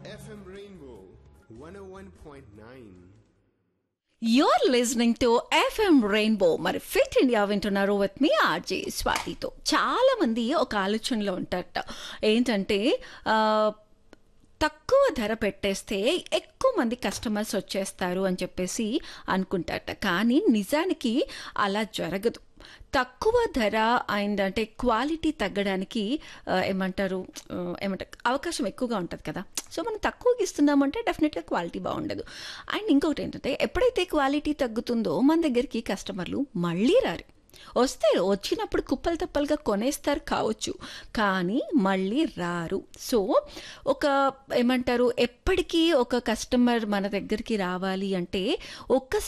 FM Rainbow 101.9. You're listening to FM Rainbow మరి Fit India వింటున్నారు with మీ RJ స్వాతితో చాలా మంది ఒక ఆలోచనలో ఉంటారట ఏంటంటే ఆ, తక్కువ ధర పెట్టేస్తే ఎక్కువ మంది కస్టమర్స్ వచ్చేస్తారు అని చెప్పేసి అనుకుంటారట కానీ నిజానికి అలా జరగదు తక్కువ ధర అండ్ అంటే క్వాలిటీ తగ్గడానికి ఆ, ఏమంటారు ఆ, ఏమంటారు అవకాశం ఎక్కువగా ఉంటుంది కదా సో మనం తక్కువకి ఇస్తున్నామంటే డెఫినెట్గా క్వాలిటీ బాగుండదు అండ్ ఇంకొకటి ఏంటంటే ఎప్పుడైతే క్వాలిటీ తగ్గుతుందో మన దగ్గరికి కస్టమర్లు మళ్ళీ రారు వస్తే వచ్చినప్పుడు కుప్పలు తప్పలుగా కొనేస్తారు కావచ్చు కానీ మళ్ళీ రారు సో ఒక ఏమంటారు ఎప్పటికీ ఒక కస్టమర్ మన దగ్గరికి రావాలి అంటే ఒక్క